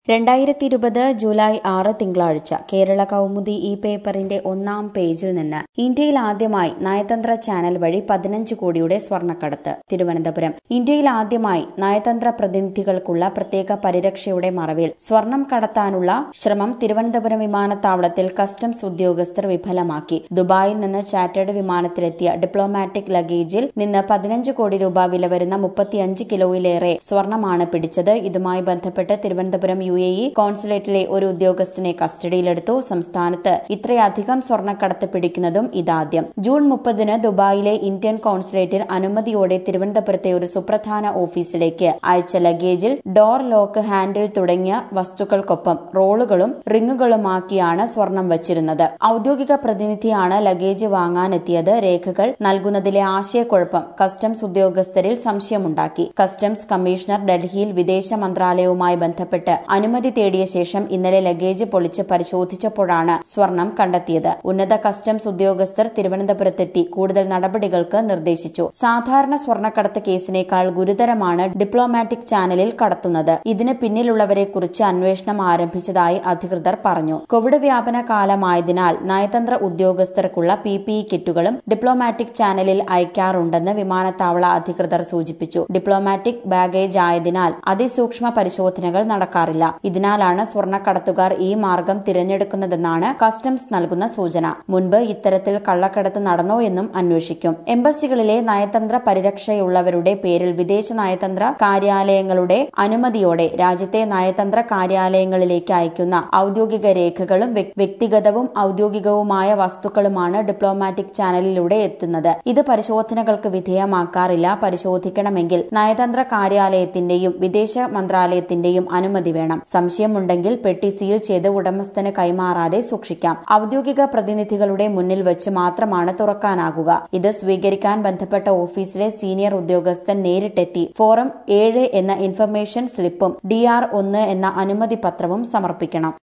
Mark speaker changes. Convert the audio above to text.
Speaker 1: രണ്ടായിരത്തി ഇരുപത് ജൂലൈ ആറ് തിങ്കളാഴ്ച കേരള കൗമുദി ഈ പേപ്പറിന്റെ ഒന്നാം പേജിൽ നിന്ന് ഇന്ത്യയിൽ ആദ്യമായി നയതന്ത്ര ചാനൽ വഴി പതിനഞ്ച് കോടിയുടെ സ്വർണ്ണക്കടത്ത് തിരുവനന്തപുരം ഇന്ത്യയിൽ ആദ്യമായി നയതന്ത്ര പ്രതിനിധികൾക്കുള്ള പ്രത്യേക പരിരക്ഷയുടെ മറവിൽ സ്വർണം കടത്താനുള്ള ശ്രമം തിരുവനന്തപുരം വിമാനത്താവളത്തിൽ കസ്റ്റംസ് ഉദ്യോഗസ്ഥർ വിഫലമാക്കി ദുബായിൽ നിന്ന് ചാർട്ടേഡ് വിമാനത്തിലെത്തിയ ഡിപ്ലോമാറ്റിക് ലഗേജിൽ നിന്ന് പതിനഞ്ച് കോടി രൂപ വില വരുന്ന മുപ്പത്തിയഞ്ച് കിലോയിലേറെ സ്വർണമാണ് പിടിച്ചത് ഇതുമായി ബന്ധപ്പെട്ട് തിരുവനന്തപുരം യു എ ഇ കോൺസുലേറ്റിലെ ഒരു ഉദ്യോഗസ്ഥനെ കസ്റ്റഡിയിലെടുത്തു സംസ്ഥാനത്ത് ഇത്രയധികം സ്വർണ്ണക്കടത്ത് പിടിക്കുന്നതും ഇതാദ്യം ജൂൺ മുപ്പതിന് ദുബായിലെ ഇന്ത്യൻ കോൺസുലേറ്റിൽ അനുമതിയോടെ തിരുവനന്തപുരത്തെ ഒരു സുപ്രധാന ഓഫീസിലേക്ക് അയച്ച ലഗേജിൽ ഡോർ ലോക്ക് ഹാൻഡിൽ തുടങ്ങിയ വസ്തുക്കൾക്കൊപ്പം റോളുകളും റിങ്ങുകളുമാക്കിയാണ് സ്വർണം വച്ചിരുന്നത് ഔദ്യോഗിക പ്രതിനിധിയാണ് ലഗേജ് വാങ്ങാനെത്തിയത് രേഖകൾ നൽകുന്നതിലെ ആശയക്കുഴപ്പം കസ്റ്റംസ് ഉദ്യോഗസ്ഥരിൽ സംശയമുണ്ടാക്കി കസ്റ്റംസ് കമ്മീഷണർ ഡൽഹിയിൽ വിദേശ മന്ത്രാലയവുമായി ബന്ധപ്പെട്ട് അനുമതി തേടിയ ശേഷം ഇന്നലെ ലഗേജ് പൊളിച്ച് പരിശോധിച്ചപ്പോഴാണ് സ്വർണം കണ്ടെത്തിയത് ഉന്നത കസ്റ്റംസ് ഉദ്യോഗസ്ഥർ തിരുവനന്തപുരത്തെത്തി കൂടുതൽ നടപടികൾക്ക് നിർദ്ദേശിച്ചു സാധാരണ സ്വർണ്ണക്കടത്ത് കേസിനേക്കാൾ ഗുരുതരമാണ് ഡിപ്ലോമാറ്റിക് ചാനലിൽ കടത്തുന്നത് ഇതിന് പിന്നിലുള്ളവരെ കുറിച്ച് അന്വേഷണം ആരംഭിച്ചതായി അധികൃതർ പറഞ്ഞു കോവിഡ് വ്യാപന കാലമായതിനാൽ നയതന്ത്ര ഉദ്യോഗസ്ഥർക്കുള്ള പി പി ഇ കിറ്റുകളും ഡിപ്ലോമാറ്റിക് ചാനലിൽ അയക്കാറുണ്ടെന്ന് വിമാനത്താവള അധികൃതർ സൂചിപ്പിച്ചു ഡിപ്ലോമാറ്റിക് ബാഗേജ് ആയതിനാൽ അതിസൂക്ഷ്മ പരിശോധനകൾ നടക്കാറില്ല ഇതിനാലാണ് സ്വർണ്ണക്കടത്തുകാർ ഈ മാർഗം തിരഞ്ഞെടുക്കുന്നതെന്നാണ് കസ്റ്റംസ് നൽകുന്ന സൂചന മുൻപ് ഇത്തരത്തിൽ കള്ളക്കടത്ത് നടന്നോ എന്നും അന്വേഷിക്കും എംബസികളിലെ നയതന്ത്ര പരിരക്ഷയുള്ളവരുടെ പേരിൽ വിദേശ നയതന്ത്ര കാര്യാലയങ്ങളുടെ അനുമതിയോടെ രാജ്യത്തെ നയതന്ത്ര കാര്യാലയങ്ങളിലേക്ക് അയക്കുന്ന ഔദ്യോഗിക രേഖകളും വ്യക്തിഗതവും ഔദ്യോഗികവുമായ വസ്തുക്കളുമാണ് ഡിപ്ലോമാറ്റിക് ചാനലിലൂടെ എത്തുന്നത് ഇത് പരിശോധനകൾക്ക് വിധേയമാക്കാറില്ല പരിശോധിക്കണമെങ്കിൽ നയതന്ത്ര കാര്യാലയത്തിന്റെയും വിദേശ മന്ത്രാലയത്തിന്റെയും അനുമതി വേണം സംശയമുണ്ടെങ്കിൽ പെട്ടി സീൽ ചെയ്ത് ഉടമസ്ഥന് കൈമാറാതെ സൂക്ഷിക്കാം ഔദ്യോഗിക പ്രതിനിധികളുടെ മുന്നിൽ വെച്ച് മാത്രമാണ് തുറക്കാനാകുക ഇത് സ്വീകരിക്കാൻ ബന്ധപ്പെട്ട ഓഫീസിലെ സീനിയർ ഉദ്യോഗസ്ഥൻ നേരിട്ടെത്തി ഫോറം ഏഴ് എന്ന ഇൻഫർമേഷൻ സ്ലിപ്പും ഡി ആർ ഒന്ന് എന്ന അനുമതി പത്രവും സമർപ്പിക്കണം